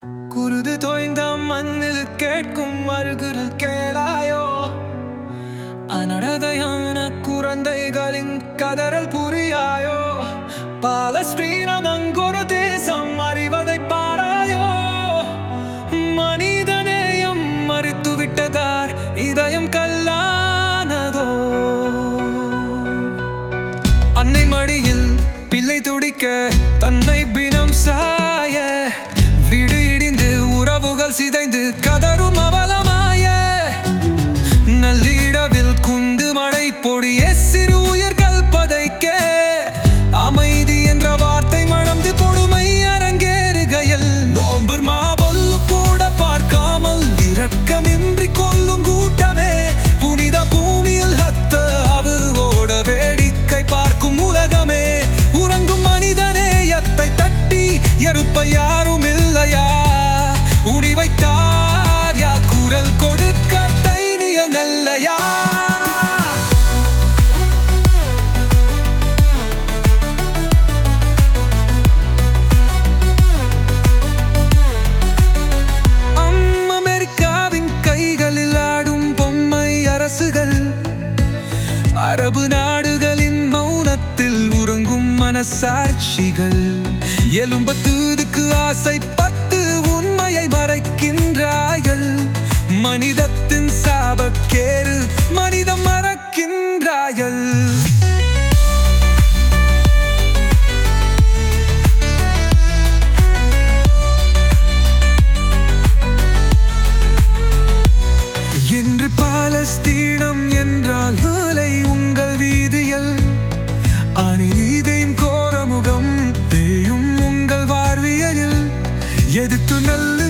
குருது தோய்ந்த மண்ணில் கேட்கும் மறுகுரல் கேளாயோ அனடதையான குழந்தைகளின் கதறல் புரியாயோ பாலஸ்தீனம் அங்கொரு தேசம் அறிவதை பாராயோ மனிதநேயம் மறித்து விட்டதார் இதயம் கல்லானதோ அன்னை மடியில் பிள்ளை துடிக்க தன்னை பிணம் சாய வீடு இடிந்து உறவுகள் சிதைந்து கதரும் அவலமாய நள்ளிரவில் குண்டு மழை பொடிய சிறு உயிர்கள் பதைக்க அமைதி என்ற வார்த்தை மணந்து கொடுமை அரங்கேறுகையில் நோம்பர் மாவல்லு கூட பார்க்காமல் இரக்கமின்றி கொல்லும் கூட்டமே புனித பூமியில் ஹத்த அவரோட வேடிக்கை பார்க்கும் உலகமே உறங்கும் மனிதநேயத்தை தட்டி எருப்ப யாரும் இல்லையா உடி வைத்தார் யா குரல் கொடுக்க தைரியம் நல்லையா அம் அமெரிக்காவின் கைகளில் ஆடும் பொம்மை அரசுகள் அரபு நாடுகளின் மௌனத்தில் உறங்கும் மனசாட்சிகள் எலும்பத்தூதுக்கு ஆசைப்பட்டு உண்மையை மறைக்கின்றார்கள் மனிதத்தின் சாபக்கேறு மனிதம் மறக்கின்றார்கள் என்று பாலஸ்தீனம் என்றால் வேலை உங்கள் வீதியில் அநீதியின் கோரமுகம் தேயும் உங்கள் வாழ்வியலில் எதிர்த்து நல்ல